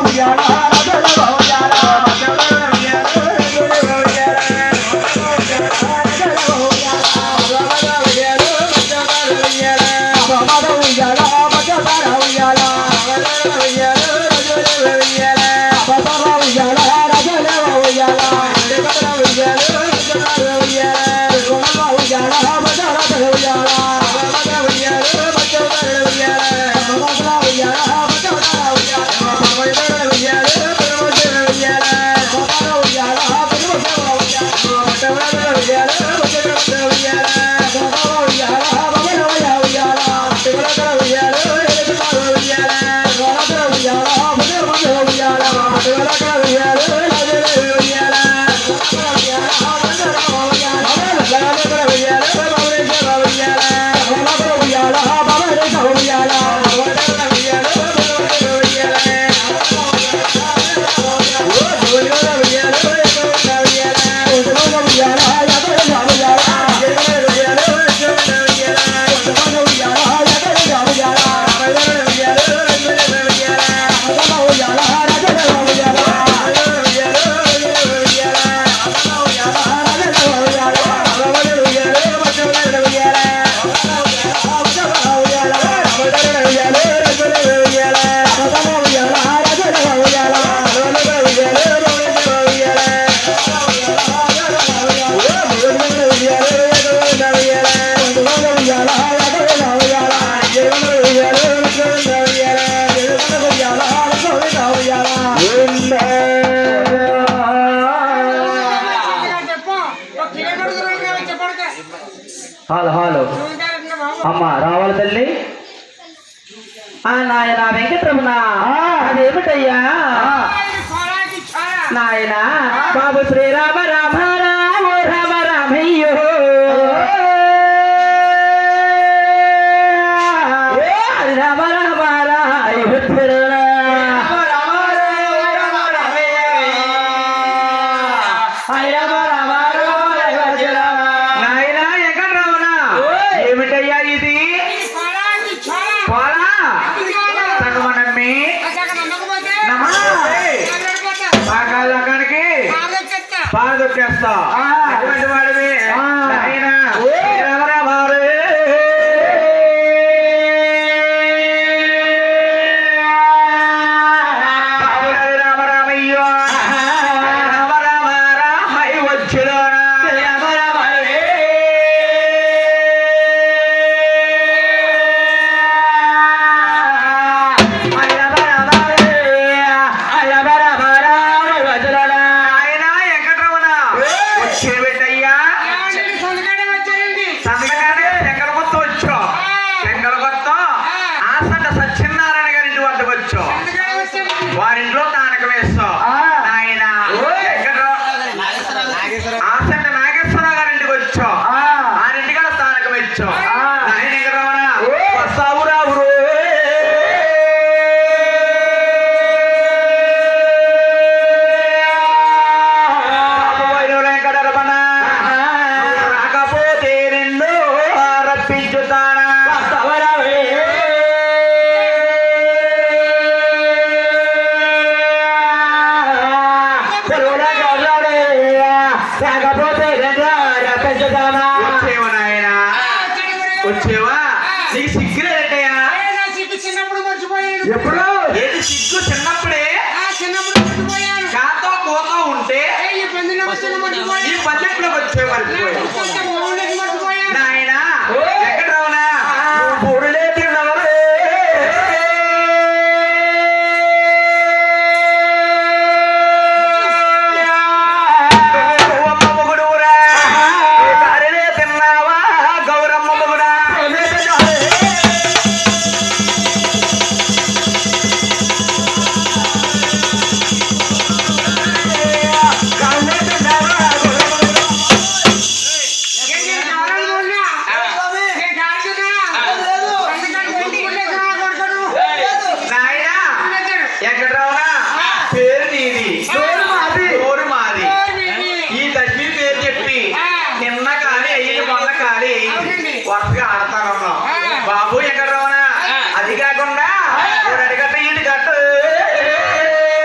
Hello hello అమ్మ రావాలి తల్లి ఆ నాయన వెంకటరమణ అదేమిటయ్యా నాయన బాబు శ్రీరామ రామ రామ రామ రామయ్యో హరి రామ రామ రామ నాయన వెంకటరమణ ఏమిటయ్యా ఇది పోలా సగమనమ్మి పాకాలకానికి బాగా దొక్కేస్తా అటువంటి వాడివి నాయన రామరామారు బాబురావి రామరామయ్యో రామ రామ రామయ్య వచ్చులోనా రామ ఆయన ఎక్కడ వచ్చేవిటయ్యా సంతకానే ఎక్కడ కొత్త వచ్చో ఎక్కడ కొత్త ఆసంట సత్యనారాయణ గారి ఇంటి వద్దకు వచ్చో వారింట్లో తానక వేస్తావు ఆయన ఎక్కడ ఆసంట నాగేశ్వరరావు గారి ఇంటికి వచ్చో ఆరింటి కూడా తానకం ఇచ్చో ఆయన ఎక్కడ రావనా వస్తావు రావు రాకపోతే నిన్ను రప్పించుతానా వచ్చేవా నాయన వచ్చేవా నీకు సిగ్గులేదయ్యా చిన్నప్పుడు మర్చిపోయాను ఎప్పుడు ఏది సిగ్గు చిన్నప్పుడే ఆ చిన్నప్పుడు మర్చిపోయాను కాతో కోతో ఉంటే ఏ, ఈ పందిలో వచ్చిన ఈ మర్చిపోయాను పల్లెట్లోకి వచ్చే మర్చిపోయావు కొంత బాగుండేది మర్చిపోయాను నాయన ఎక్కడ రావునా పొరులే తిన్నవరే గౌరమ్మ మొగుడురా సరేలే తిన్నావా గౌరమ్మ మొగుడా నాయనా ఎక్కడ రావునా పేరు నీది పేరు మాది. పేరు మాది ఈ తల్లి పేరు చెప్పి నిన్న కానీ అయ్యి మొన్న కానీ అవునండి. వరుసగా ఆడతానన్నాం ఆ. బాబు ఎక్కడ రావునా అది కాకుండా ఆ. ఇప్పుడు అడిగట్ట ఇది కట్టు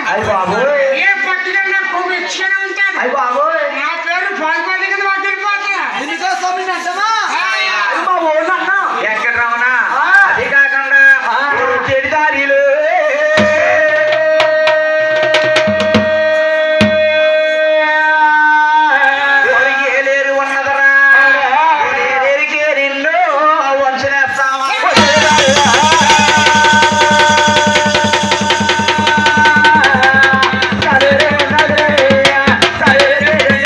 అయ్య బాబోయ్ ఏ పట్టుదల నా కొవ్వు ఇచ్చిన ఉంటాను అయ్య బాబోయ్ నా పేరు పాల్పల్లి కింద మాకు వెళ్ళిపోతున్నా మా ఊళ్ళో అన్నా. ఎక్కడ రావనా అది కాకుండా చెడి దారిలు ఏలేరు ఉన్నదరా ఏలేరికి నిన్ను వంచనేస్తావా సరే సరే సరే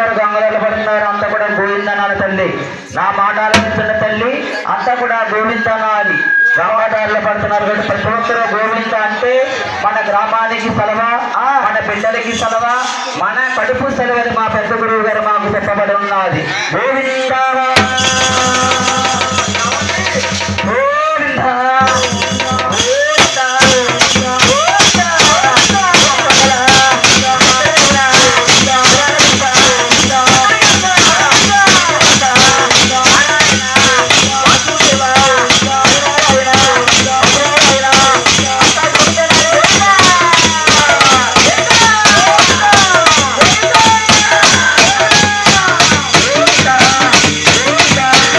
ఒక్కరు గంగలు పడుతున్నారు అంతా కూడా గోవిందనాలి తల్లి నా మాట ఆలోచించిన తల్లి అంతా కూడా గోవిందనాలి గంగాదారులు పడుతున్నారు కాబట్టి ప్రతి ఒక్కరు గోవింద అంటే మన గ్రామానికి సెలవ మన బిడ్డలకి సెలవ మన కడుపు సెలవని మా పెద్ద గురువు గారు మాకు చెప్పబడి ఉన్నది గోవింద గోవింద గోవిందా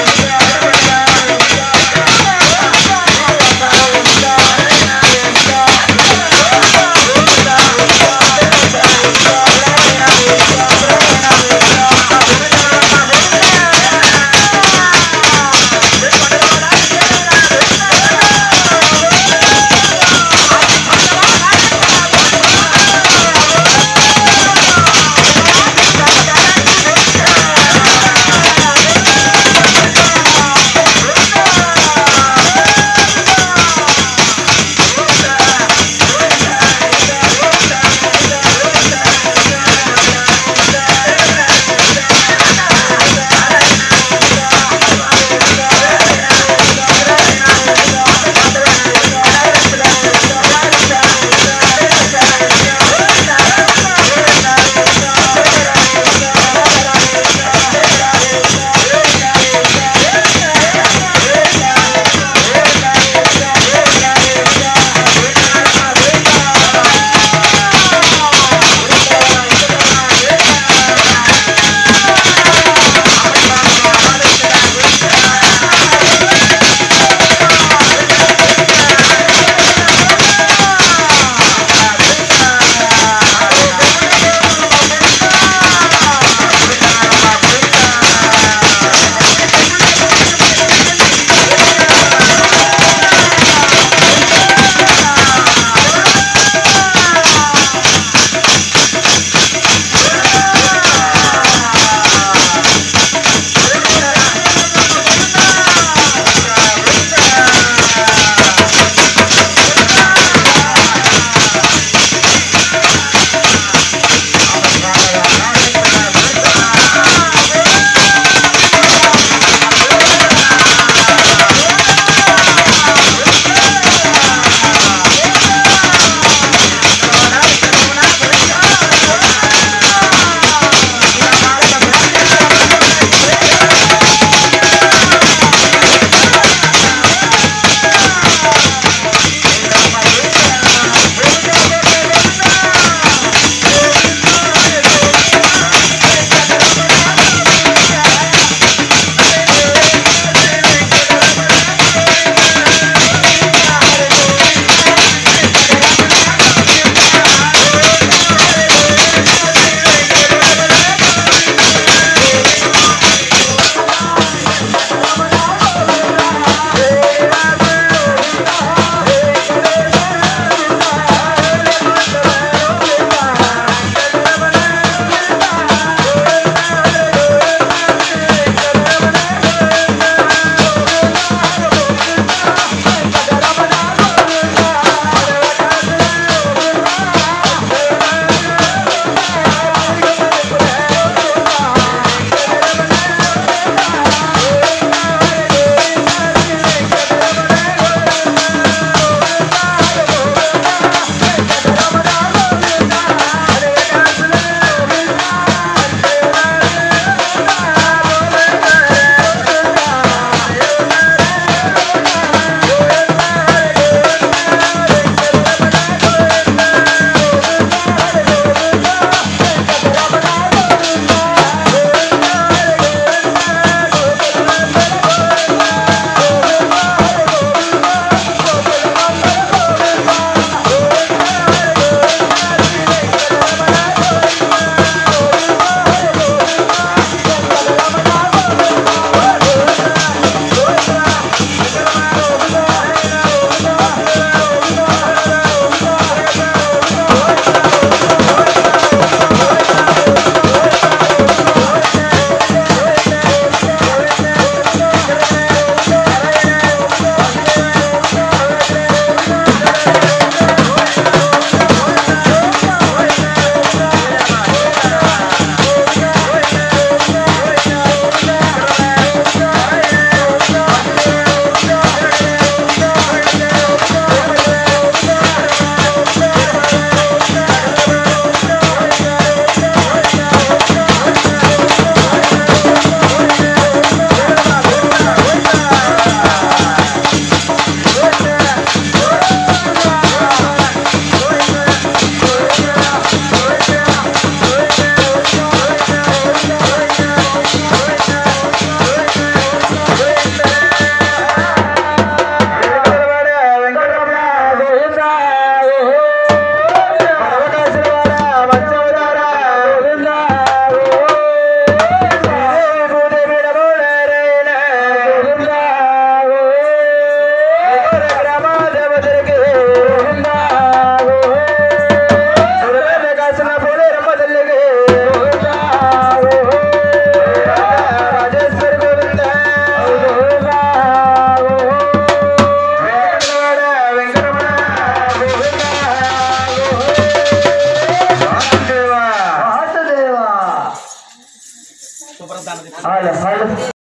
హలో హలో